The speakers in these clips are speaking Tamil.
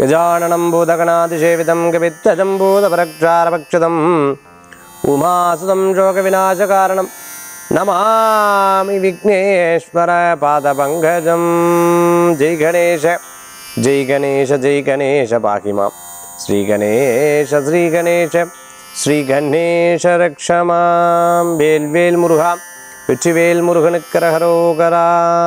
गजाननं भूतगणातिसेवितं कवित्तजम्बूतपरक्षारभक्षितम् उमासुतं शोकविनाशकारणं नमामि विघ्नेश्वरपादपङ्कजं जय गणेश जय गणेश जय गणेश पाहि मां श्रीगणेश श्रीगणेश ஸ்ரீகணேஷ ரக்ஷமாம் வேல்வேல் முருகா வெற்றிவேல் முருகனுக்கரகரோகரா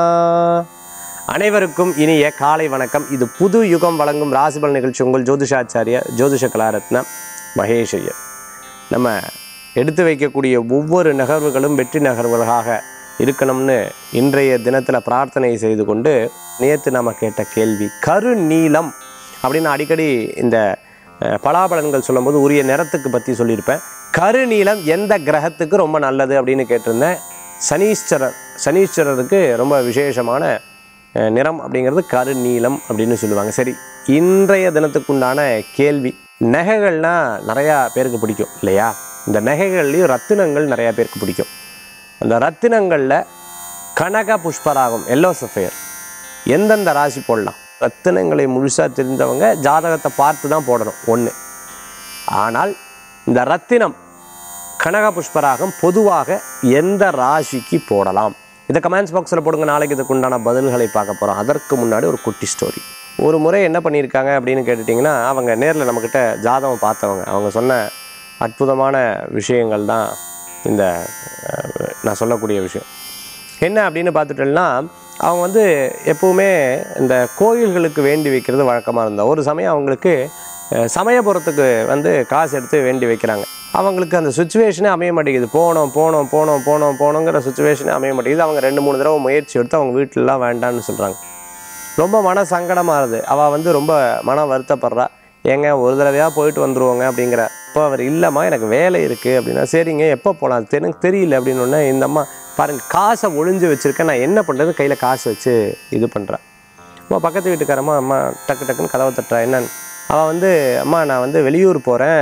அனைவருக்கும் இனிய காலை வணக்கம் இது புது யுகம் வழங்கும் ராசிபல் நிகழ்ச்சி உங்கள் ஜோதிஷாச்சாரிய ஜோதிஷ கலாரத்ன மகேஷ் ஐயர் நம்ம எடுத்து வைக்கக்கூடிய ஒவ்வொரு நகர்வுகளும் வெற்றி நகர்வுகளாக இருக்கணும்னு இன்றைய தினத்தில் பிரார்த்தனை செய்து கொண்டு நேற்று நம்ம கேட்ட கேள்வி கருநீலம் அப்படின்னு அடிக்கடி இந்த அஹ், பலாபலன்கள் சொல்லும்போது உரிய நிறத்துக்கு பற்றி சொல்லியிருப்பேன் கருநீலம் எந்த கிரகத்துக்கு ரொம்ப நல்லது அப்படின்னு கேட்டிருந்தேன் சனீஸ்வரர் சனீஸ்வரருக்கு ரொம்ப விசேஷமான அஹ், நிறம் அப்படிங்கிறது கருநீலம் அப்படின்னு சொல்லுவாங்க சரி இன்றைய தினத்துக்குண்டான கேள்வி நகைகள்னால் நிறையா பேருக்கு பிடிக்கும் இல்லையா இந்த நகைகள்லேயும் ரத்தினங்கள் நிறையா பேருக்கு பிடிக்கும் அந்த ரத்தினங்களில் கனக புஷ்பராகம் எல்லோ சஃபயர் எந்தெந்த ராசி போடலாம் ரத்தினங்களை முழுசாக தெரிஞ்சவங்க ஜாதகத்தை பார்த்து தான் போடணும் ஒன்று ஆனால் இந்த ரத்தினம் கனக புஷ்பராகம் பொதுவாக எந்த ராசிக்கு போடலாம் இதை கமெண்ட்ஸ் பாக்ஸில் போடுங்க நாளைக்கு இதுக்கு உண்டான பதில்களை பார்க்க போகிறோம் அதற்கு முன்னாடி ஒரு குட்டி ஸ்டோரி ஒரு முறை என்ன பண்ணியிருக்காங்க அப்படின்னு கேட்டுட்டிங்கன்னா அவங்க நேரில் நம்மக்கிட்ட ஜாதகம் பார்த்தவங்க அவங்க சொன்ன அற்புதமான விஷயங்கள் தான் இந்த அஹ், நான் சொல்லக்கூடிய விஷயம் என்ன அப்படின்னு பார்த்துட்டோம்னா அவங்க வந்து எப்பவுமே இந்த கோயில்களுக்கு வேண்டி வைக்கிறது வழக்கமாக இருந்தா ஒரு சமயம் அவங்களுக்கு அஹ், சமயபுரத்துக்கு வந்து காசு எடுத்து வேண்டி வைக்கிறாங்க அவங்களுக்கு அந்த சுச்சுவேஷனே அமைய மாட்டேங்குது போனோம் போனோம் போனோம் போனோம் போனோங்கிற சுச்சுவேஷனே அமைய மாட்டேங்குது அவங்க ரெண்டு மூணு தடவை முயற்சி எடுத்து அவங்க வீட்டிலலாம் வேண்டான்னு சொல்கிறாங்க ரொம்ப மன சங்கடமாக இருது அவள் வந்து ரொம்ப மன வருத்தப்படுறா ஏங்க ஒரு தடவையாக போயிட்டு வந்துருவோங்க அப்படிங்கிற இப்போ அவர் இல்லைம்மா எனக்கு வேலை இருக்குது அப்படின்னா சரிங்க எப்போ போகலாம் அது எனக்கு தெரியல அப்படின்னு உடனே இந்த அம்மா பாருங்க காசை ஒளிஞ்சு வச்சுருக்கேன் நான் என்ன பண்ணுறது கையில் காசு வச்சு இது பண்ணுறேன் அம்மா பக்கத்து வீட்டுக்காரம்மா அம்மா டக்கு டக்குன்னு கதவை தட்டுறா என்னன்னு அவள் வந்து அம்மா நான் வந்து வெளியூர் போகிறேன்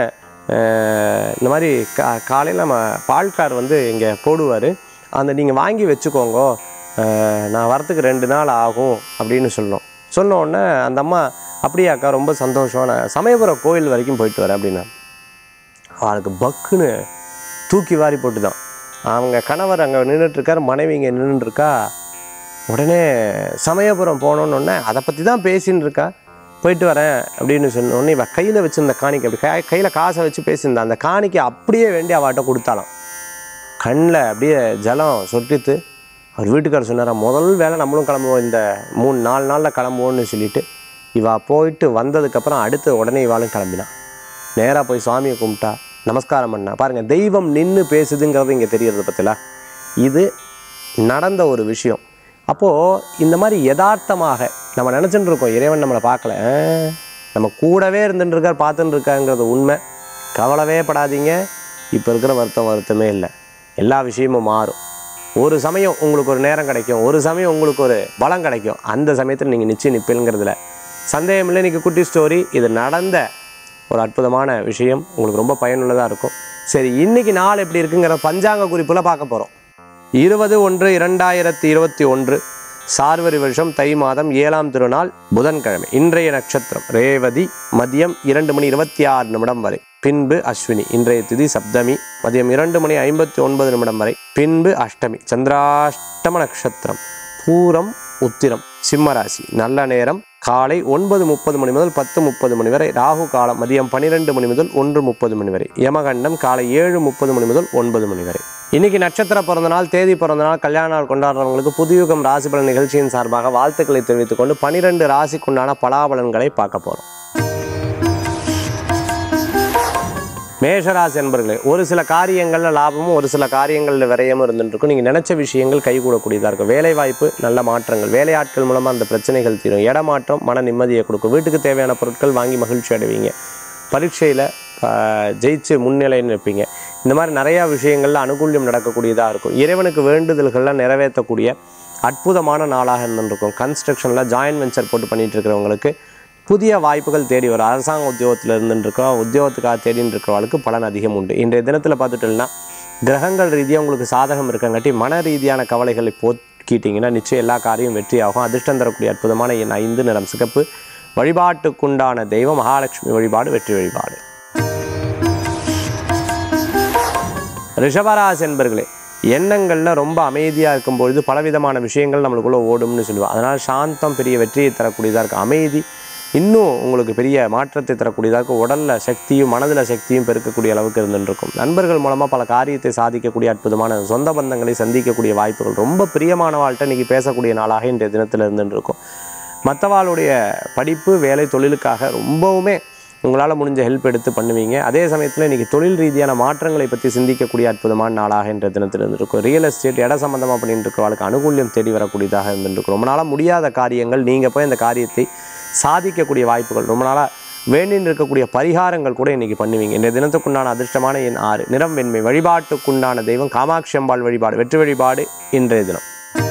இந்த மாதிரி கா காலையில் நம்ம பால்கார் வந்து இங்கே போடுவார் அந்த நீங்கள் வாங்கி வச்சுக்கோங்க அஹ், நான் வரத்துக்கு ரெண்டு நாள் ஆகும் அப்படின்னு சொல்லணும் சொன்ன உடனே அந்த அம்மா அப்படியாக்கா ரொம்ப சந்தோஷம் நான் சமயபுரம் கோயில் வரைக்கும் போயிட்டு வரேன் அப்படின்னா அவளுக்கு பக்குன்னு தூக்கி வாரி போட்டு தான் அவங்க கணவர் அங்கே நின்றுட்டுருக்கார் மனைவி இங்கே நின்றுட்டுருக்கா உடனே சமயபுரம் போனோன்னு உடனே அதை பற்றி தான் பேசின்னு இருக்கா போயிட்டு வரேன் அப்படின்னு சொன்ன உடனே இவள் கையில் வச்சிருந்த காணிக்கை அப்படி கை கையில் காசை வச்சு பேசியிருந்தா அந்த காணிக்கை அப்படியே வேண்டி அவட்ட கொடுத்தாலாம் கண்ணில் அப்படியே ஜலம் சொட்டித்து அவர் வீட்டுக்காரர் சொன்னாரா முதல் வேலை நம்மளும் கிளம்புவோம் இந்த மூணு நாலு நாளில் கிளம்புவோம்னு சொல்லிட்டு இவா போயிட்டு வந்ததுக்கப்புறம் அடுத்து உடனே இவாளும் கிளம்பினான் நேராக போய் சுவாமியை கும்பிட்டா நமஸ்காரம் பண்ணா பாருங்கள் தெய்வம் நின்று பேசுதுங்கிறது இங்கே தெரியறது பத்தில இது நடந்த ஒரு விஷயம் அப்போது இந்த மாதிரி யதார்த்தமாக நம்ம நினச்சிட்டு இருக்கோம் இறைவன் நம்மளை பார்க்கல ஆ, நம்ம கூடவே இருந்துட்டு இருக்கார் பார்த்துட்டு இருக்காங்கிறது உண்மை கவலவே படாதீங்க இப்போ இருக்கிற வருத்தம் வருத்தமே இல்லை எல்லா விஷயமும் மாறும் ஒரு சமயம் உங்களுக்கு ஒரு நேரம் கிடைக்கும் ஒரு சமயம் உங்களுக்கு ஒரு பலம் கிடைக்கும் அந்த சமயத்தில் நீங்கள் நிச்சயம் நிற்பீங்கிறதுல சந்தேகம் இல்லை இன்றைக்கி குட்டி ஸ்டோரி இது நடந்த ஒரு அற்புதமான விஷயம் உங்களுக்கு ரொம்ப பயனுள்ளதாக இருக்கும் சரி இன்னைக்கு நாள் எப்படி இருக்குங்கிற பஞ்சாங்க குறிப்பில் பார்க்க போகிறோம் இருபது ஒன்று இரண்டாயிரத்தி இருபத்தி ஒன்று சார்வரி வருஷம் தை மாதம் ஏழாம் திருநாள் புதன்கிழமை இன்றைய நட்சத்திரம் ரேவதி மதியம் இரண்டு மணி இருபத்தி ஆறு நிமிடம் வரை பின்பு அஸ்வினி இன்றைய திதி சப்தமி மதியம் இரண்டு மணி ஐம்பத்தி ஒன்பது நிமிடம் வரை பின்பு அஷ்டமி சந்திராஷ்டம நட்சத்திரம் பூரம் உத்திரம் சிம்மராசி நல்ல நேரம் காலை ஒன்பது முப்பது மணி முதல் பத்து முப்பது மணி வரை ராகு காலம் மதியம் பன்னிரெண்டு மணி முதல் ஒன்று முப்பது மணி வரை யமகண்டம் காலை ஏழு முப்பது மணி முதல் ஒன்பது மணி வரை இன்னைக்கு நட்சத்திர பிறந்த நாள் தேதி பிறந்த நாள் கல்யாண நாள் கொண்டாடுறவங்களுக்கு புதுயுகம் ராசி பலன் நிகழ்ச்சியின் சார்பாக வாழ்த்துக்களை தெரிவித்துக் கொண்டு பனிரெண்டு ராசிக்குண்டான பலாபலன்களை பார்க்க போறோம் மேஷராசி என்பர்களே ஒரு சில காரியங்களில் லாபமும் ஒரு சில காரியங்களில் விரயமும் இருந்துட்டு இருக்கும் நீங்கள் நினைச்ச விஷயங்கள் கைகூடக்கூடியதாக இருக்கும் வேலை வாய்ப்பு நல்ல மாற்றங்கள் வேலையாட்கள் மூலமாக அந்த பிரச்சனைகள் தீரும் இடமாற்றம் மன நிம்மதியை கொடுக்கும் வீட்டுக்கு தேவையான பொருட்கள் வாங்கி மகிழ்ச்சி அடைவீங்க பரீட்சையில் ஜெயிச்சு முன்னிலைன்னு இருப்பீங்க இந்த மாதிரி நிறையா விஷயங்களில் அனுகூல்யம் நடக்கக்கூடியதாக இருக்கும் இறைவனுக்கு வேண்டுதல்கள்லாம் நிறைவேற்றக்கூடிய அற்புதமான நாளாக இருந்துருக்கும் கன்ஸ்ட்ரக்ஷனில் ஜாயின்ட் வெஞ்சர் போட்டு பண்ணிட்டு இருக்கிறவங்களுக்கு புதிய வாய்ப்புகள் தேடி வரும் அரசாங்க உத்தியோகத்தில் இருந்துட்டு இருக்கோம் உத்தியோகத்துக்காக தேடின்னு இருக்கிறவங்களுக்கு பலன் அதிகம் உண்டு இன்றைய தினத்தில் பார்த்துட்டோம்னா கிரகங்கள் ரீதியாக உங்களுக்கு சாதகம் இருக்கங்காட்டி மன ரீதியான கவலைகளை போக்கிட்டீங்கன்னா நிச்சயம் எல்லா காரியம் வெற்றியாகும் அதிர்ஷ்டம் தரக்கூடிய அற்புதமான எண் ஐந்து நிறம் சிகப்பு வழிபாட்டுக்குண்டான தெய்வம் மகாலட்சுமி வழிபாடு வெற்றி வழிபாடு ரிஷபராசி என்பர்களே எண்ணங்களில் ரொம்ப அமைதியாக இருக்கும் பொழுது பலவிதமான விஷயங்கள் நம்மளுக்குள்ளே ஓடும்னு சொல்லுவாள் அதனால் சாந்தம் பெரிய வெற்றியை தரக்கூடியதாக இருக்குது அமைதி இன்னும் உங்களுக்கு பெரிய மாற்றத்தை தரக்கூடியதாக இருக்கும் உடலில் சக்தியும் மனதில் சக்தியும் பெருக்கக்கூடிய அளவுக்கு இருந்துருக்கும் நண்பர்கள் மூலமாக பல காரியத்தை சாதிக்கக்கூடிய அற்புதமான சொந்த பந்தங்களை சந்திக்கக்கூடிய வாய்ப்புகள் ரொம்ப பிரியமான வாழ்க்கை இன்றைக்கி பேசக்கூடிய நாளாக இன்றைய தினத்தில் இருந்துருக்கும் மற்றவாளுடைய படிப்பு வேலை தொழிலுக்காக ரொம்பவுமே உங்களால் முடிஞ்ச ஹெல்ப் எடுத்து பண்ணுவீங்க அதே சமயத்தில் இன்றைக்கி தொழில் ரீதியான மாற்றங்களை பற்றி சிந்திக்கக்கூடிய அற்புதமான நாளாக இன்றைய தினத்தில் இருந்திருக்கும் ரியல் எஸ்டேட் இட சம்மந்தமாக பண்ணிட்டு இருக்கிறவளுக்கு அனுகூல்யம் தேடி வரக்கூடியதாக இருந்துருக்கும் ரொம்ப நாளாக முடியாத காரியங்கள் நீங்கள் போய் அந்த காரியத்தை சாதிக்கக்கூடிய வாய்ப்புகள் ரொம்ப நாளாக வேண்டின்னு இருக்கக்கூடிய பரிகாரங்கள் கூட இன்றைக்கி பண்ணுவீங்க இந்த தினத்துக்குண்டான அதிர்ஷ்டமான எண் ஆறு நிறம் வெண்மை வழிபாட்டுக்குண்டான தெய்வம் காமாட்சி அம்பாள் வழிபாடு வெற்றி வழிபாடு இன்றைய தினம்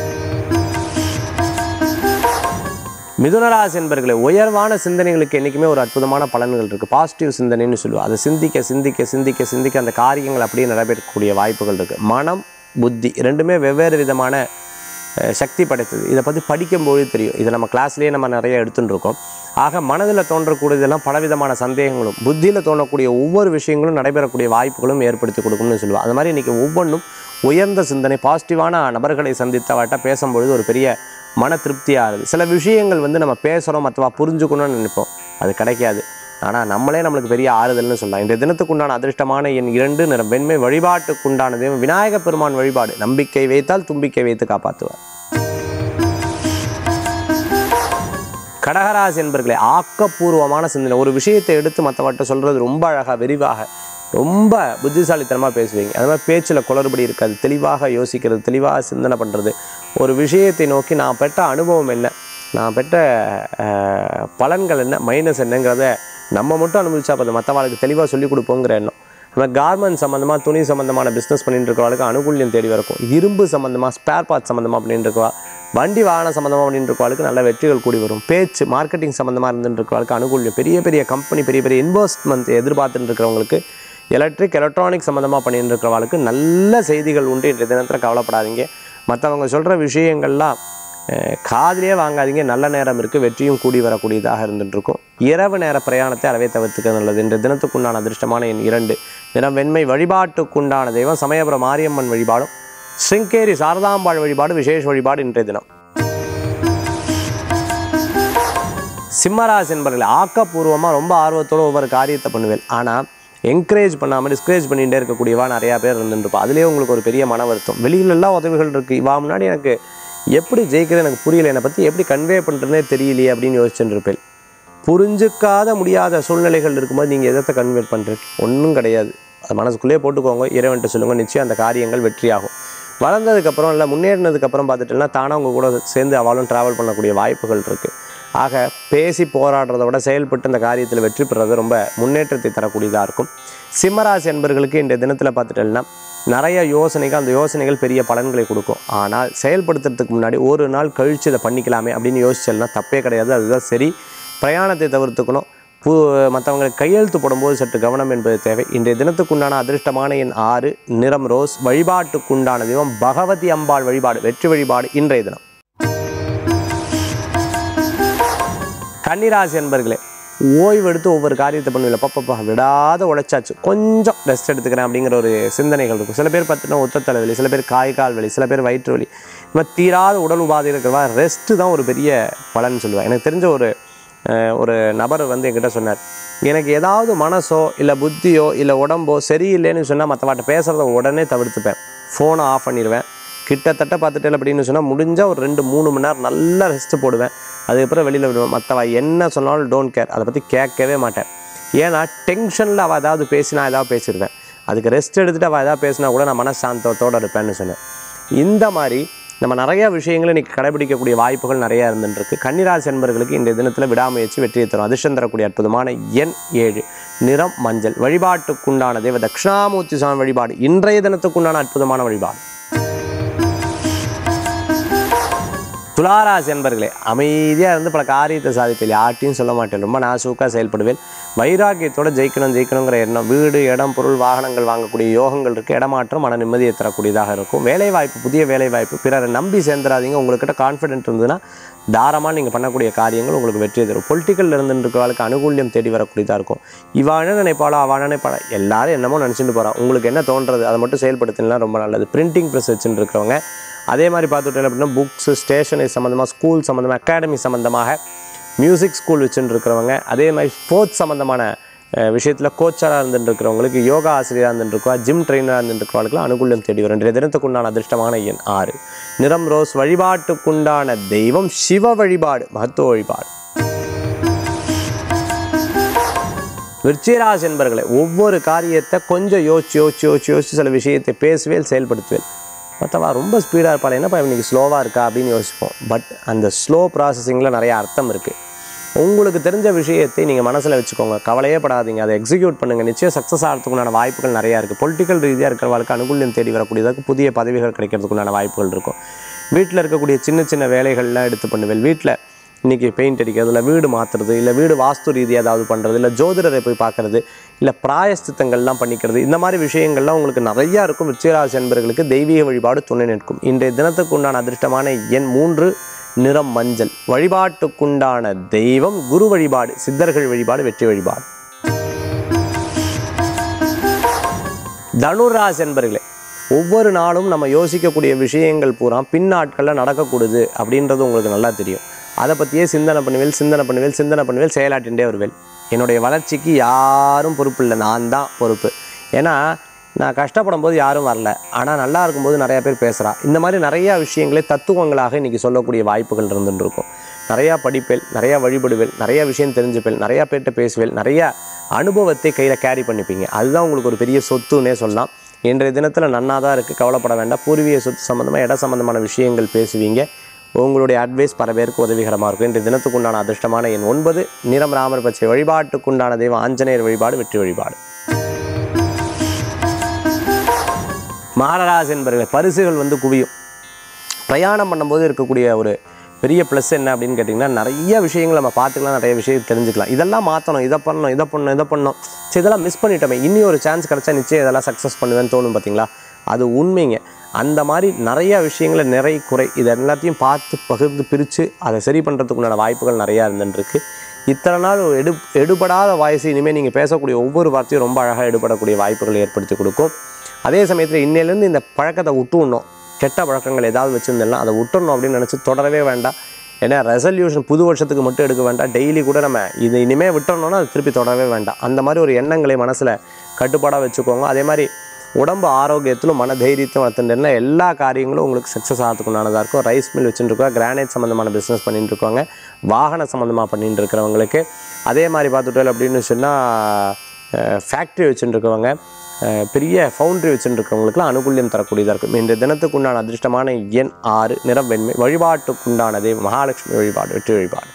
மிதுனராசி என்பர்களே உயர்வான சிந்தனைகளுக்கு என்றைக்குமே ஒரு அற்புதமான பலன்கள் இருக்குது பாசிட்டிவ் சிந்தனைன்னு சொல்லுவோம் அதை சிந்திக்க சிந்திக்க சிந்திக்க சிந்திக்க அந்த காரியங்கள் அப்படியே நிறைவேற்றக்கூடிய வாய்ப்புகள் இருக்குது மனம் புத்தி ரெண்டுமே வெவ்வேறு விதமான அஹ், சக்தி படைத்தது இதை பற்றி படிக்கும்போது தெரியும் இதை நம்ம கிளாஸ்லேயே நம்ம நிறைய எடுத்துட்டு இருக்கோம் ஆக மனதில் தோன்றக்கூடியதெல்லாம் பலவிதமான சந்தேகங்களும் புத்தியில் தோணக்கூடிய ஒவ்வொரு விஷயங்களும் நடைபெறக்கூடிய வாய்ப்புகளும் ஏற்படுத்தி கொடுக்கும்னு சொல்லுவோம் அது மாதிரி இன்றைக்கி ஒவ்வொன்றும் உயர்ந்த சிந்தனை பாசிட்டிவான நபர்களை சந்தித்து அவர்கிட்ட பேசும்பொழுது ஒரு பெரிய மன திருப்தியாகுது சில விஷயங்கள் வந்து நம்ம பேசுகிறோம் மற்றவா புரிஞ்சுக்கணும்னு நினைப்போம் அது கிடைக்காது ஆனால் நம்மளே நம்மளுக்கு பெரிய ஆறுதல்னு சொல்லலாம் இன்றைய தினத்துக்குண்டான அதிர்ஷ்டமான என் இரண்டு நிறம் வெண்மை வழிபாட்டுக்குண்டான தெய்வம் விநாயக பெருமான் வழிபாடு நம்பிக்கை வைத்தால் தும்பிக்கை வைத்து காப்பாற்றுவார் கடகராசி என்பர்களே ஆக்கப்பூர்வமான சிந்தனை ஒரு விஷயத்தை எடுத்து மற்றவர்கிட்ட சொல்கிறது ரொம்ப அழகாக விரிவாக ரொம்ப புத்திசாலித்தனமாக பேசுவீங்க அது மாதிரி பேச்சில் குளறுபடி இருக்காது தெளிவாக யோசிக்கிறது தெளிவாக சிந்தனை பண்ணுறது ஒரு விஷயத்தை நோக்கி நான் பெற்ற அனுபவம் என்ன நான் பெற்ற அஹ், பலன்கள் என்ன மைனஸ் என்னங்கிறத நம்ம மட்டும் அனுபவிச்சா போதும் மற்றவங்களுக்கு தெளிவாக சொல்லிக் கொடுப்போங்கிற எண்ணம் நம்ம கார்மெண்ட் சம்மந்தமாக துணி சம்மந்தமான பிஸ்னஸ் பண்ணிட்டு இருக்கிறவங்களுக்கு அனுகூல்யம் தேடி வரக்கும் இரும்பு சம்மந்தமாக ஸ்பேர் பார்ட் சம்மந்தமாக பண்ணிட்டு இருக்கவா வண்டி வாகனம் சம்மந்தமாக பண்ணிட்டு இருக்கவங்களுக்கு நல்ல வெற்றிகள் கூடி வரும் பேச்சு மார்க்கெட்டிங் சம்மந்தமாக இருந்துட்டு இருக்கிறவங்களுக்கு அனுகூல்யம் பெரிய பெரிய கம்பெனி பெரிய பெரிய இன்வெஸ்ட்மெண்ட் எதிர்பார்த்துட்டு இருக்கிறவங்களுக்கு எலக்ட்ரிக் எலக்ட்ரானிக் சம்மந்தமாக பண்ணிட்டு இருக்கிறவங்களுக்கு நல்ல செய்திகள் உண்டு இன்றைய தினத்தில் கவலைப்படாதீங்க மற்றவங்க சொல்கிற விஷயங்கள்லாம் அஹ், காதிலே வாங்காதீங்க நல்ல நேரம் இருக்குது வெற்றியும் கூடி வரக்கூடியதாக இருந்துட்டு இருக்கும் இரவு நேர பிரயாணத்தை அறவே தவிர்த்துக்க நல்லது இன்றைய தினத்துக்குண்டான அதிர்ஷ்டமான எண் இரண்டு தினம் வெண்மை வழிபாட்டுக்குண்டான தெய்வம் சமயபுரம் மாரியம்மன் வழிபாடும் சிங்கேரி சாரதாம்பாள் வழிபாடு விசேஷ வழிபாடு இன்றைய தினம் சிம்மராசி என்பவர்கள் ஆக்கப்பூர்வமாக ரொம்ப ஆர்வத்தோடு ஒவ்வொரு காரியத்தை பண்ணுவேன் ஆனால் என்கரேஜ் பண்ணாமல் டிஸ்கரேஜ் பண்ணிகிட்டே இருக்கக்கூடியவா நிறையா பேர் இருந்துருப்பா அதுலேயே உங்களுக்கு ஒரு பெரிய மன வருத்தம் வெளியிலெல்லாம் உதவிகள் இருக்குது இவா முன்னாடி எனக்கு எப்படி ஜெயிக்கிறது எனக்கு புரியல என்னை பற்றி எப்படி கன்வே பண்ணுறதுனே தெரியலையே அப்படின்னு யோசிச்சுட்டு இருப்பேன் புரிஞ்சுக்காத முடியாத சூழ்நிலைகள் இருக்கும்போது நீங்கள் எதத்தை கன்வே பண்ணுறீங்க ஒன்றும் கிடையாது அது மனசுக்குள்ளேயே போட்டுக்கோங்க இறைவன்ட்ட சொல்லுங்கள் நிச்சயம் அந்த காரியங்கள் வெற்றியாகும் வளர்ந்ததுக்கப்புறம் இல்லை முன்னேறினதுக்கப்புறம் பார்த்துட்டோம்னா தானாக உங்கள் கூட சேர்ந்து அவளும் ட்ராவல் பண்ணக்கூடிய வாய்ப்புகள் இருக்குது ஆக பேசி போராடுறத விட செயல்பட்டு இந்த காரியத்தில் வெற்றி பெறுறது ரொம்ப முன்னேற்றத்தை தரக்கூடியதாக இருக்கும் சிம்மராசி என்பர்களுக்கு இன்றைய தினத்தில் பார்த்துட்டோம்னா நிறைய யோசனைகள் அந்த யோசனைகள் பெரிய பலன்களை கொடுக்கும் ஆனால் செயல்படுத்துறதுக்கு முன்னாடி ஒரு நாள் கழித்து இதை பண்ணிக்கலாமே அப்படின்னு யோசிச்சல்னா தப்பே கிடையாது அதுதான் சரி பிரயாணத்தை தவிர்த்துக்கணும் பூ மற்றவங்களுக்கு கையெழுத்து போடும்போது சற்று கவனம் என்பது தேவை இன்றைய தினத்துக்குண்டான அதிர்ஷ்டமான எண் ஆறு நிறம் ரோஸ் வழிபாட்டுக்குண்டான தெய்வம் பகவதி அம்பாள் வழிபாடு வெற்றி வழிபாடு இன்றைய தினம் கன்னிராசி என்பர்களே ஓய்வெடுத்து ஒவ்வொரு காரியத்தை பண்ணுவில்ல பப்பப்பா விடாத உழைச்சாச்சு கொஞ்சம் ரெஸ்ட் எடுத்துக்கிறேன் அப்படிங்கிற ஒரு சிந்தனைகள் இருக்கும் சில பேர் பார்த்தீங்கன்னா ஒத்த தலைவலி சில பேர் காய் கால் வலி சில பேர் வயிற்று வலி இந்த மாதிரி தீராத உடல் உபாதை இருக்கிறவா ரெஸ்ட்டு தான் ஒரு பெரிய பலன் சொல்லுவேன் எனக்கு தெரிஞ்ச ஒரு அஹ், ஒரு நபர் வந்து என்கிட்ட சொன்னார் எனக்கு ஏதாவது மனசோ இல்லை புத்தியோ இல்லை உடம்போ சரியில்லைன்னு சொன்னால் மற்றவாட்ட பேசுகிறத உடனே தவிர்த்துப்பேன் ஃபோனை ஆஃப் பண்ணிடுவேன் கிட்டத்தட்ட பார்த்துட்டேன் அப்படின்னு சொன்னால் முடிஞ்சால் ஒரு ரெண்டு மூணு மணி நேரம் நல்லா ரெஸ்ட்டு போடுவேன் அதுக்கப்புறம் வெளியில் விடுவேன் மற்றவ என்ன சொன்னாலும் டோன்ட் கேர் அதை பற்றி கேட்கவே மாட்டேன் ஏன்னா டென்ஷனில் அவள் ஏதாவது பேசினா ஏதாவது பேசிடுவேன் அதுக்கு ரெஸ்ட் எடுத்துகிட்டு அவள் ஏதாவது பேசினா கூட நான் மனசாந்தத்தோடு இருப்பேன்னு சொன்னேன் இந்த மாதிரி நம்ம நிறைய விஷயங்களை இன்றைக்கி கடைபிடிக்கக்கூடிய வாய்ப்புகள் நிறையா இருந்துருக்கு கன்னிராசி என்பர்களுக்கு இந்த தினத்தில் விடாமுயற்சி வெற்றியை தரும் அதிர்ஷ்டம் தரக்கூடிய அற்புதமான எண் ஏழு நிறம் மஞ்சள் வழிபாட்டுக்குண்டான தேவ தட்சிணாமூர்த்தி சுவாமி வழிபாடு இன்றைய தினத்துக்குண்டான அற்புதமான வழிபாடு துளாராசி என்பர்களே அமைதியாக இருந்து பல காரியத்தை சாதிப்பேன் யார்ட்டையும் சொல்ல மாட்டேன் ரொம்ப நாசூக்காக செயல்படுவேன் வைராக்கியத்தோட ஜெயிக்கணும் ஜெயிக்கணுங்கிற எண்ணம் வீடு இடம் பொருள் வாகனங்கள் வாங்கக்கூடிய யோகங்கள் இருக்குது இடமாற்றம் மன நிம்மதியை தரக்கூடியதாக இருக்கும் வேலை வாய்ப்பு புதிய வேலை வாய்ப்பு பிறரை நம்பி சேர்ந்துடாதீங்க உங்கள்கிட்ட கான்ஃபிடென்ட் இருந்ததுன்னா தாராளமாக நீங்கள் பண்ணக்கூடிய காரியங்கள் உங்களுக்கு வெற்றியை தரும் பொலிட்டிக்கலில் இருந்துருக்கிறவளுக்கு அனுகூல்யம் தேடி வரக்கூடியதாக இருக்கும் இவா என்ன நினைப்பாளோ அவள் நினைப்பாளா எல்லாரும் என்னமோ நினச்சிட்டு போகிறா உங்களுக்கு என்ன தோன்றது அதை மட்டும் செயல்படுத்தினா ரொம்ப நல்லது பிரிண்டிங் ப்ரெஸ் வச்சுட்டு இருக்கிறவங்க அதே மாதிரி பார்த்துட்டேன் அப்படின்னா புக்ஸு ஸ்டேஷனரி சம்மந்தமாக ஸ்கூல் சம்மந்தமாக அகாடமி சம்மந்தமாக மியூசிக் ஸ்கூல் வச்சுட்டு இருக்கிறவங்க அதே மாதிரி ஸ்போர்ட்ஸ் சம்மந்தமான விஷயத்தில் கோச்சராக இருந்துட்டு இருக்கிறவங்களுக்கு யோகா ஆசிரியராக இருந்துட்டு இருக்கா ஜிம் ட்ரெயினராக இருந்துட்டு இருக்கிறவங்களுக்கு அனுகூல்யம் தேடி வரும் இன்றைய தினத்துக்குண்டான அதிர்ஷ்டமான எண் ஆறு நிறம் ரோஸ் வழிபாட்டுக்குண்டான தெய்வம் சிவ வழிபாடு மகத்துவ வழிபாடு விருச்சிகராசி என்பர்களே ஒவ்வொரு காரியத்தை கொஞ்சம் யோசிச்சு யோசிச்சு யோசிச்சு யோசிச்சு சில விஷயத்தை பேசுவேல் செயல்படுத்துவேல் மற்றவா ரொம்ப ஸ்பீடாக இருப்பாள் என்னப்பா இன்னைக்கு ஸ்லோவாக இருக்கா அப்படின்னு யோசிப்போம் பட் அந்த ஸ்லோ ப்ராசஸிங்கில் நிறைய அர்த்தம் இருக்குது உங்களுக்கு தெரிஞ்ச விஷயத்தை நீங்கள் மனசில் வச்சுக்கோங்க கவலையே படாதீங்க அதை எக்ஸிக்யூட் பண்ணுங்கள் நிச்சயம் சக்ஸஸ் ஆகிறதுக்குண்டான வாய்ப்புகள் நிறையா இருக்குது பொலிட்டிக்கல் ரீதியாக இருக்கிறவங்களுக்கு அனுகூல்யம் தேடி வரக்கூடியதாக புதிய பதவிகள் கிடைக்கிறதுக்குண்டான வாய்ப்புகள் இருக்கும் வீட்டில் இருக்கக்கூடிய சின்ன சின்ன வேலைகள்லாம் எடுத்து பண்ணுவேன் வீட்டில் இன்றைக்கி பெயிண்ட் அடிக்கிறது இல்லை வீடு மாற்றுறது இல்லை வீடு வாஸ்து ரீதியாக ஏதாவது பண்ணுறது இல்லை ஜோதிடரை போய் பார்க்குறது இல்லை பிராயஸ்தித்தங்கள்லாம் பண்ணிக்கிறது இந்த மாதிரி விஷயங்கள்லாம் உங்களுக்கு நிறையா இருக்கும் விருச்சிகராசி என்பவர்களுக்கு தெய்வீக வழிபாடு துணை நிற்கும் இன்றைய தினத்துக்கு உண்டான அதிர்ஷ்டமான எண் மூன்று நிறம் மஞ்சள் வழிபாட்டுக்குண்டான தெய்வம் குரு வழிபாடு சித்தர்கள் வழிபாடு வெற்றி வழிபாடு தனுராசி என்பர்களே ஒவ்வொரு நாளும் நம்ம யோசிக்கக்கூடிய விஷயங்கள் பூரா பின்னாட்களில் நடக்கக்கூடுது அப்படின்றது உங்களுக்கு நல்லா தெரியும் அதை பற்றியே சிந்தனை பண்ணுவேல் சிந்தனை பண்ணுவேல் சிந்தனை பண்ணுவேல் செயலாட்டின்றே வருவேல் என்னுடைய வளர்ச்சிக்கு யாரும் பொறுப்பு இல்லை நான் தான் பொறுப்பு ஏன்னா நான் கஷ்டப்படும் போது யாரும் வரல ஆனால் நல்லா இருக்கும்போது நிறையா பேர் பேசுகிறா இந்த மாதிரி நிறையா விஷயங்களே தத்துவங்களாக இன்றைக்கி சொல்லக்கூடிய வாய்ப்புகள் இருந்துட்டு இருக்கும் நிறையா படிப்பேல் நிறையா வழிபடுவேல் நிறையா விஷயம் தெரிஞ்சுப்பேல் நிறையா பேர்கிட்ட பேசுவேல் நிறையா அனுபவத்தை கையில் கேரி பண்ணிப்பீங்க அதுதான் உங்களுக்கு ஒரு பெரிய சொத்துன்னே சொல்லலாம் இன்றைய தினத்தில் நன்னா தான் இருக்குது கவலைப்பட வேண்டாம் பூர்வீக சொத்து சம்மந்தமாக இட சம்மந்தமான விஷயங்கள் பேசுவீங்க உங்களுடைய அட்வைஸ் பல பேருக்கு உதவிகரமாக இருக்கும் இன்றைய தினத்துக்குண்டான அதிர்ஷ்டமான எண் ஒன்பது நிறம் ராமர் பச்சை வழிபாட்டுக்குண்டான தெய்வம் ஆஞ்சநேயர் வழிபாடு வெற்றி வழிபாடு மாரராசி என்பவர்கள் பரிசுகள் வந்து குவியும் பிரயாணம் பண்ணும்போது இருக்கக்கூடிய ஒரு பெரிய ப்ளஸ் என்ன அப்படின்னு கேட்டிங்கன்னா நிறைய விஷயங்கள் நம்ம பார்த்துக்கலாம் நிறைய விஷயம் தெரிஞ்சுக்கலாம் இதெல்லாம் மாற்றணும் இதை பண்ணணும் இதை பண்ணணும் இதை பண்ணணும் சரி இதெல்லாம் மிஸ் பண்ணிட்டோமே இனி ஒரு சான்ஸ் கிடச்சா நிச்சயம் இதெல்லாம் சக்ஸஸ் பண்ணுவேன்னு தோணும் பார்த்தீங்களா அது உண்மைங்க அந்த மாதிரி நிறைய விஷயங்களை நிறை குறை இது எல்லாத்தையும் பார்த்து பகிர்ந்து பிரித்து அதை சரி பண்ணுறதுக்குண்டான வாய்ப்புகள் நிறையா இருந்துருக்கு இத்தனை நாள் எடு எடுபடாத வாய்ஸ் இனிமேல் நீங்கள் பேசக்கூடிய ஒவ்வொரு வார்த்தையும் ரொம்ப அழகாக எடுபடக்கூடிய வாய்ப்புகளை ஏற்படுத்தி கொடுக்கும் அதே சமயத்தில் இன்னையிலேருந்து இந்த பழக்கத்தை விட்டுடணும் கெட்ட பழக்கங்கள் ஏதாவது வச்சுருந்தேன்னா அதை விட்டுறணும் அப்படின்னு நினச்சி தொடரவே வேண்டாம் ஏன்னா ரெசல்யூஷன் புது வருஷத்துக்கு மட்டும் எடுக்க வேண்டாம் டெய்லி கூட நம்ம இதை இனிமேல் விட்டுறணும்னா அது திருப்பி தொடரவே வேண்டாம் அந்த மாதிரி ஒரு எண்ணங்களை மனசில் கட்டுப்பாடாக வச்சுக்கோங்க அதே மாதிரி உடம்பு ஆரோக்கியத்திலும் மன தைரியத்தையும் வளர்த்துட்டேன்னா எல்லா காரியங்களும் உங்களுக்கு சக்ஸஸ் ஆகிறதுக்குண்டானதாக இருக்கும் ரைஸ் மில் வச்சுட்டு இருக்கோம் கிரானைட் சம்மந்தமான பிஸ்னஸ் பண்ணிட்டு இருக்கவங்க வாகன சம்மந்தமாக பண்ணிட்டு இருக்கிறவங்களுக்கு அதே மாதிரி பார்த்துட்டோம் அப்படின்னு சொன்னால் ஃபேக்ட்ரி வச்சுட்டு இருக்கவங்க அஹ், பெரிய ஃபவுண்ட்ரி வச்சுட்டு இருக்கவங்களுக்குலாம் அனுகூல்யம் தரக்கூடியதாக இருக்கும் இன்றைய தினத்துக்குண்டான அதிர்ஷ்டமான எண் ஆறு நிறம் வெண்மை வழிபாட்டுக்குண்டானதே மகாலட்சுமி வழிபாடு வெற்றி வழிபாடு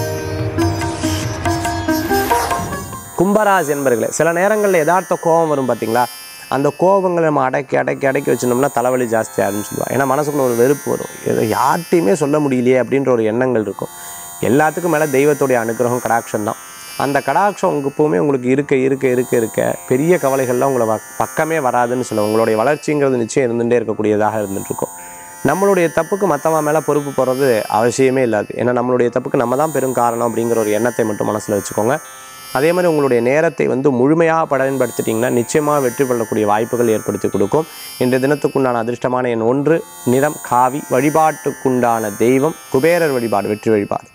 கும்பராசி என்பர்களே சில நேரங்களில் யதார்த்த கோபம் வரும் பார்த்தீங்களா அந்த கோபங்களை நம்ம அடக்கி அடக்கி அடக்கி வச்சிருந்தோம்னா தலைவலி ஜாஸ்தி ஆகும்னு சொல்லுவாங்க ஏன்னா மனசுக்குள்ள ஒரு வெறுப்பு வரும் இதை யார்கிட்டையுமே சொல்ல முடியலையே அப்படின்ற ஒரு எண்ணங்கள் இருக்கும் எல்லாத்துக்கும் மேலே தெய்வத்துடைய அனுகிரகம் கடாட்சம் தான் அந்த கடாட்சம் உங்க எப்பவுமே உங்களுக்கு இருக்க இருக்க இருக்க இருக்க பெரிய கவலைகள்லாம் உங்களை வ- பக்கமே வராதுன்னு சொல்லுவாங்க உங்களுடைய வளர்ச்சிங்கிறது நிச்சயம் இருந்துகிட்டே இருக்கக்கூடியதாக இருந்துட்டு இருக்கும் நம்மளுடைய தப்புக்கு மற்றவன் மேலே பொறுப்பு போகிறது அவசியமே இல்லாது ஏன்னா நம்மளுடைய தப்புக்கு நம்ம தான் பெரும் காரணம் அப்படிங்கிற ஒரு எண்ணத்தை மட்டும் மனசில் வச்சுக்கோங்க அதே மாதிரி உங்களுடைய நேரத்தை வந்து முழுமையாக பயன்படுத்திட்டிங்கன்னா நிச்சயமாக வெற்றி கொள்ளக்கூடிய வாய்ப்புகள் ஏற்படுத்தி கொடுக்கும் இன்றைய தினத்துக்குண்டான அதிர்ஷ்டமான எண் ஒன்று நிறம் காவி வழிபாட்டுக்குண்டான தெய்வம் குபேரர் வழிபாடு வெற்றி வழிபாடு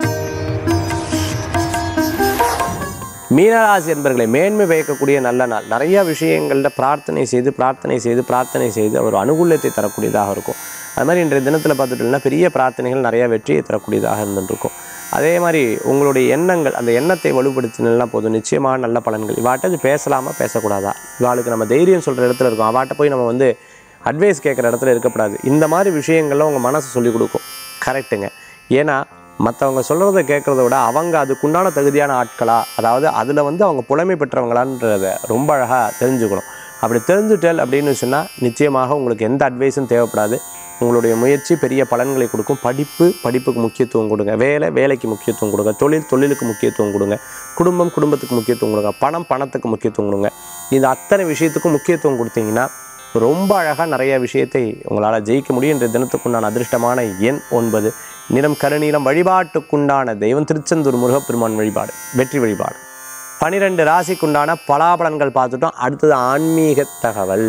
மீனராசி என்பர்களை மேன்மை பயக்கக்கூடிய நல்ல நாள் நிறைய விஷயங்களில் பிரார்த்தனை செய்து பிரார்த்தனை செய்து பிரார்த்தனை செய்து ஒரு அனுகூலத்தை தரக்கூடியதாக இருக்கும் அது மாதிரி இன்றைய தினத்தில் பார்த்துட்டோம்னா பெரிய பிரார்த்தனைகள் நிறைய வெற்றியை தரக்கூடியதாக இருந்துருக்கும் அதே மாதிரி உங்களுடைய எண்ணங்கள் அந்த எண்ணத்தை வலுப்படுத்தினா போதும் நிச்சயமாக நல்ல பலன்கள் இவாட்ட பேசலாமா பேசக்கூடாதா இவாளுக்கு நம்ம தைரியம் சொல்கிற இடத்துல இருக்கும் அவாட்ட போய் நம்ம வந்து அட்வைஸ் கேட்குற இடத்துல இருக்கக்கூடாது இந்த மாதிரி விஷயங்கள்லாம் உங்கள் மனசு சொல்லிக் கொடுக்கும் கரெக்டுங்க ஏன்னா மற்றவங்க சொல்கிறத கேட்குறத விட அவங்க அதுக்குண்டான தகுதியான ஆட்களா அதாவது அதில் வந்து அவங்க புலமை பெற்றவங்களான்றத ரொம்ப அழகாக தெரிஞ்சுக்கணும் அப்படி தெரிஞ்சுட்டல் அப்படின்னு சொன்னால் நிச்சயமாக உங்களுக்கு எந்த அட்வைஸும் தேவைப்படாது உங்களுடைய முயற்சி பெரிய பலன்களை கொடுக்கும் படிப்பு படிப்புக்கு முக்கியத்துவம் கொடுங்க வேலை வேலைக்கு முக்கியத்துவம் கொடுங்க தொழில் தொழிலுக்கு முக்கியத்துவம் கொடுங்க குடும்பம் குடும்பத்துக்கு முக்கியத்துவம் கொடுங்க பணம் பணத்துக்கு முக்கியத்துவம் கொடுங்க இந்த அத்தனை விஷயத்துக்கும் முக்கியத்துவம் கொடுத்தீங்கன்னா ரொம்ப அழகாக நிறைய விஷயத்தை உங்களால் ஜெயிக்க முடியும் இன்றைய தினத்துக்குண்டான அதிர்ஷ்டமான எண் ஒன்பது நிறம் கருநீலம் வழிபாட்டுக்குண்டான தெய்வம் திருச்செந்தூர் முருகப்பெருமான் வழிபாடு வெற்றி வழிபாடு பனிரெண்டு ராசிக்குண்டான பலாபலன்கள் பார்த்துட்டோம் அடுத்தது ஆன்மீக தகவல்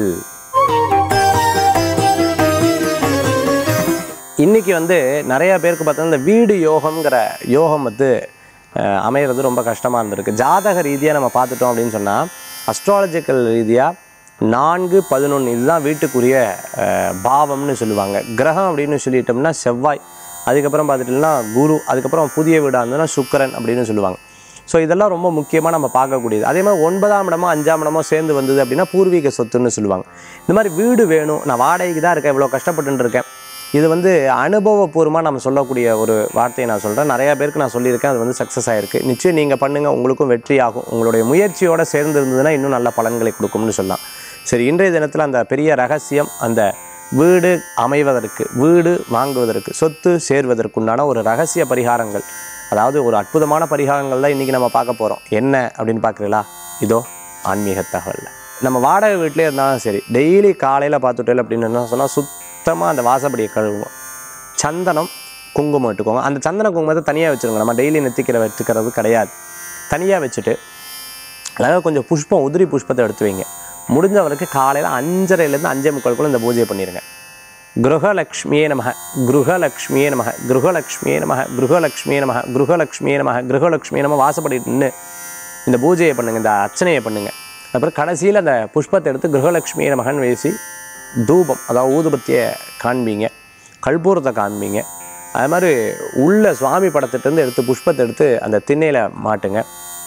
இன்னைக்கு வந்து நிறைய பேருக்கு பார்த்தா இந்த வீடு யோகம்ங்கிற யோகம் வந்து அஹ், அமையிறது ரொம்ப கஷ்டமாக இருந்திருக்கு ஜாதக ரீதியாக நம்ம பார்த்துட்டோம் அப்படின்னு சொன்னால் அஸ்ட்ராலஜிக்கல் ரீதியாக நான்கு பதினொன்று இதுதான் வீட்டுக்குரிய அஹ், பாவம்னு சொல்லுவாங்க கிரகம் அப்படின்னு சொல்லிட்டோம்னா செவ்வாய் அதுக்கப்புறம் பார்த்துட்டோம்னா குரு அதுக்கப்புறம் புதிய வீடாக இருந்ததுன்னா சுக்கிரன் அப்படின்னு சொல்லுவாங்க ஸோ இதெல்லாம் ரொம்ப முக்கியமாக நம்ம பார்க்கக்கூடியது அதே மாதிரி ஒன்பதாம் இடமோ அஞ்சாம் இடமோ சேர்ந்து வந்தது அப்படின்னா பூர்வீக சொத்துன்னு சொல்லுவாங்க இந்த மாதிரி வீடு வேணும் நான் வாடகைக்கு தான் இருக்கேன் இவ்வளோ கஷ்டப்பட்டுன்னு இருக்கேன் இது வந்து அனுபவபூர்வமாக நம்ம சொல்லக்கூடிய ஒரு வார்த்தையை நான் சொல்கிறேன் நிறையா பேருக்கு நான் சொல்லியிருக்கேன் அது வந்து சக்ஸஸ் ஆகிருக்கு நிச்சயம் நீங்கள் பண்ணுங்கள் உங்களுக்கும் வெற்றி ஆகும் உங்களுடைய முயற்சியோடு சேர்ந்து இருந்ததுன்னா இன்னும் நல்ல பலன்களை கொடுக்கும்னு சொல்லலாம் சரி இன்றைய தினத்தில் அந்த பெரிய ரகசியம் அந்த வீடு அமைவதற்கு வீடு வாங்குவதற்கு சொத்து சேர்வதற்குண்டான ஒரு ரகசிய பரிகாரங்கள் அதாவது ஒரு அற்புதமான பரிகாரங்கள் தான் இன்றைக்கி நம்ம பார்க்க போகிறோம் என்ன அப்படின்னு பார்க்குறீங்களா இதோ ஆன்மீக தகவலில் நம்ம வாடகை வீட்டிலே இருந்தாலும் சரி டெய்லி காலையில் பார்த்துட்டேன் அப்படின்னு என்ன சொன்னால் சுத்தமாக அந்த வாசப்படியை கழுவுவோம் சந்தனம் குங்குமம் இட்டுக்கோங்க அந்த சந்தன குங்குமத்தை தனியாக வச்சுருங்க நம்ம டெய்லி நெத்திக்கிற வச்சுக்கிறது கிடையாது தனியாக வச்சுட்டு அதாவது கொஞ்சம் புஷ்பம் உதிரி புஷ்பத்தை எடுத்து வைங்க முடிஞ்சவருக்கு காலையில் அஞ்சரைலேருந்து அஞ்சே முக்கால்குள்ள இந்த பூஜையை பண்ணிடுங்க கிருஹலக்ஷ்மியே நமக கிருஹலக்ஷ்மியே நமக கிருஹலக்ஷ்மியே நமக கிருஹலக்ஷ்மியே நமக கிருஹலக்ஷ்மியே நமக கிருஹலக்ஷ்மியே நம வாசப்படி நின்று இந்த பூஜையை பண்ணுங்க இந்த அர்ச்சனையை பண்ணுங்க அப்புறம் கடைசியில் அந்த புஷ்பத்தை எடுத்து கிருஹலக்ஷ்மியை நமகன் வேசி தூபம் அதாவது ஊதுபத்தியை காண்பீங்க கற்பூரத்தை காண்பீங்க அது மாதிரி உள்ள சுவாமி படத்திட்டேருந்து எடுத்து புஷ்பத்தை எடுத்து அந்த திண்ணையில் மாட்டுங்க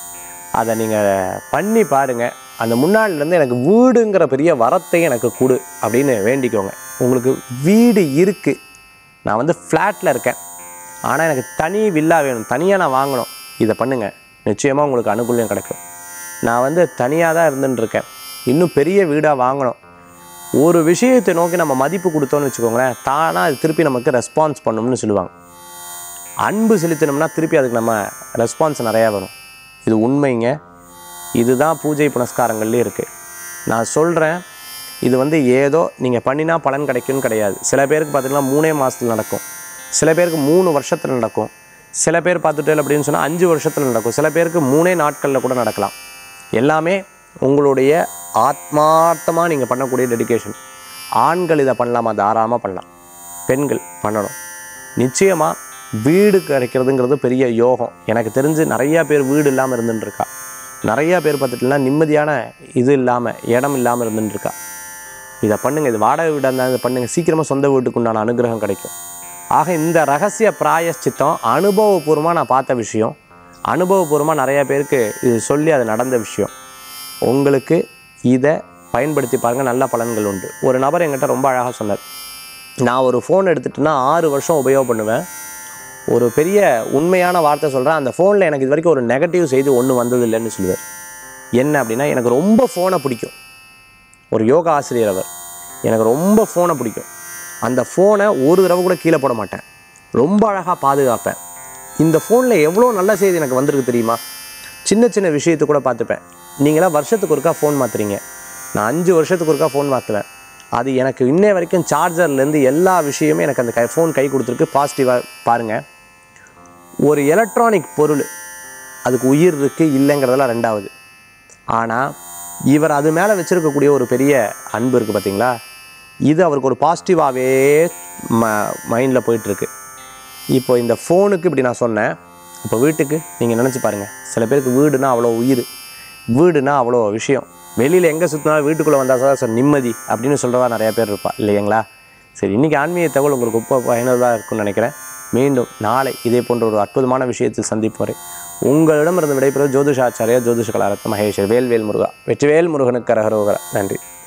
அதை நீங்கள் பண்ணி பாருங்கள் அந்த முன்னாடிலேருந்து எனக்கு வீடுங்கிற பெரிய வரத்தை எனக்கு கொடு அப்படின்னு வேண்டிக்கோங்க உங்களுக்கு வீடு இருக்குது நான் வந்து ஃப்ளாட்டில் இருக்கேன் ஆனால் எனக்கு தனி வில்லா வேணும் தனியாக நான் வாங்கணும் இதை பண்ணுங்கள் நிச்சயமாக உங்களுக்கு அனுகூலம் கிடைக்கும் நான் வந்து தனியாக தான் இருந்துன்னு இருக்கேன் இன்னும் பெரிய வீடாக வாங்கணும் ஒரு விஷயத்தை நோக்கி நம்ம மதிப்பு கொடுத்தோன்னு வச்சுக்கோங்களேன் தானாக அது திருப்பி நமக்கு ரெஸ்பான்ஸ் பண்ணும்னு சொல்லுவாங்க அன்பு செலுத்தினோம்னா திருப்பி அதுக்கு நம்ம ரெஸ்பான்ஸ் நிறையா வரும் இது உண்மைங்க இதுதான் பூஜை புனஸ்காரங்கள்லேயே இருக்குது நான் சொல்கிறேன் இது வந்து ஏதோ நீங்கள் பண்ணினா பலன் கிடைக்கும்னு கிடையாது சில பேருக்கு பார்த்தீங்கன்னா மூணே மாதத்தில் நடக்கும் சில பேருக்கு மூணு வருஷத்தில் நடக்கும் சில பேர் பார்த்துட்டு அப்படின்னு சொன்னால் அஞ்சு வருஷத்தில் நடக்கும் சில பேருக்கு மூணே நாட்களில் கூட நடக்கலாம் எல்லாமே உங்களுடைய ஆத்மார்த்தமாக நீங்கள் பண்ணக்கூடிய டெடிகேஷன் ஆண்கள் இதை பண்ணலாமா தாராளமாக பண்ணலாம் பெண்கள் பண்ணணும் நிச்சயமாக வீடு கிடைக்கிறதுங்கிறது பெரிய யோகம் எனக்கு தெரிஞ்சு நிறையா பேர் வீடு இல்லாமல் இருந்துட்டு இருக்கா நிறையா பேர் பார்த்துட்டுனா நிம்மதியான இது இல்லாமல் இடம் இல்லாமல் இருந்துட்டு இருக்கா இதை பண்ணுங்கள் இது வாடகை வீடாக இருந்தால் இதை பண்ணுங்கள் சீக்கிரமாக சொந்த வீட்டுக்கு உண்டான அனுகிரகம் கிடைக்கும் ஆக இந்த ரகசிய பிராயஷ்சித்தம் அனுபவபூர்வமாக நான் பார்த்த விஷயம் அனுபவபூர்வமாக நிறையா பேருக்கு இது சொல்லி அது நடந்த விஷயம் உங்களுக்கு இதை பயன்படுத்தி பாருங்கள் நல்ல பலன்கள் உண்டு ஒரு நபர் என்கிட்ட ரொம்ப அழகாக சொன்னார் நான் ஒரு ஃபோன் எடுத்துட்டேன்னா ஆறு வருஷம் உபயோகம் பண்ணுவேன் ஒரு பெரிய உண்மையான வார்த்தை சொல்கிறேன் அந்த ஃபோனில் எனக்கு இது வரைக்கும் ஒரு நெகட்டிவ் செய்தி ஒன்றும் வந்தது இல்லைன்னு சொல்லுவார் என்ன அப்படின்னா எனக்கு ரொம்ப ஃபோனை பிடிக்கும் ஒரு யோகா ஆசிரியர் அவர் எனக்கு ரொம்ப ஃபோனை பிடிக்கும் அந்த ஃபோனை ஒரு தடவை கூட கீழே போட மாட்டேன் ரொம்ப அழகாக பாதுகாப்பேன் இந்த ஃபோனில் எவ்வளோ நல்ல செய்தி எனக்கு வந்திருக்கு தெரியுமா சின்ன சின்ன விஷயத்தை கூட பார்த்துப்பேன் நீங்களாம் வருஷத்துக்கு ஒருக்கா ஃபோன் மாற்றுறீங்க நான் அஞ்சு வருஷத்துக்கு ஒருக்கா ஃபோன் மாற்றுவேன் அது எனக்கு இன்னை வரைக்கும் சார்ஜர்லேருந்து எல்லா விஷயமே எனக்கு அந்த கை ஃபோன் கை கொடுத்துருக்கு பாசிட்டிவாக பாருங்கள் ஒரு எலக்ட்ரானிக் பொருள் அதுக்கு உயிர் இருக்குது இல்லைங்கிறதெல்லாம் ரெண்டாவது ஆனால் இவர் அது மேலே வச்சுருக்கக்கூடிய ஒரு பெரிய அன்பு இருக்குது பார்த்தீங்களா இது அவருக்கு ஒரு பாசிட்டிவாகவே ம மைண்டில் போயிட்டுருக்கு இப்போ இந்த ஃபோனுக்கு இப்படி நான் சொன்னேன் இப்போ வீட்டுக்கு நீங்கள் நினச்சி பாருங்கள் சில பேருக்கு வீடுனா அவ்வளோ உயிர் வீடுனா அவ்வளோ விஷயம் வெளியில் எங்கே சுற்றினாலும் வீட்டுக்குள்ளே வந்தால் சார் சார் நிம்மதி அப்படின்னு சொல்கிறதா நிறையா பேர் இருப்பா இல்லைங்களா சரி இன்றைக்கி ஆன்மீக தகவல் உங்களுக்கு ரொம்ப பயனுள்ளதாக இருக்கும்னு நினைக்கிறேன் மீண்டும் நாளை இதே போன்ற ஒரு அற்புதமான விஷயத்தில் சந்திப்பு வரை உங்களிடமிருந்து விடைபெறுவது ஜோதிஷாச்சாரியா ஜோதிஷ கலாரத்ன மகேஸ்வர் வேல்வேல் முருகா வெற்றிவேல் முருகனுக்கு கரகரோகரா நன்றி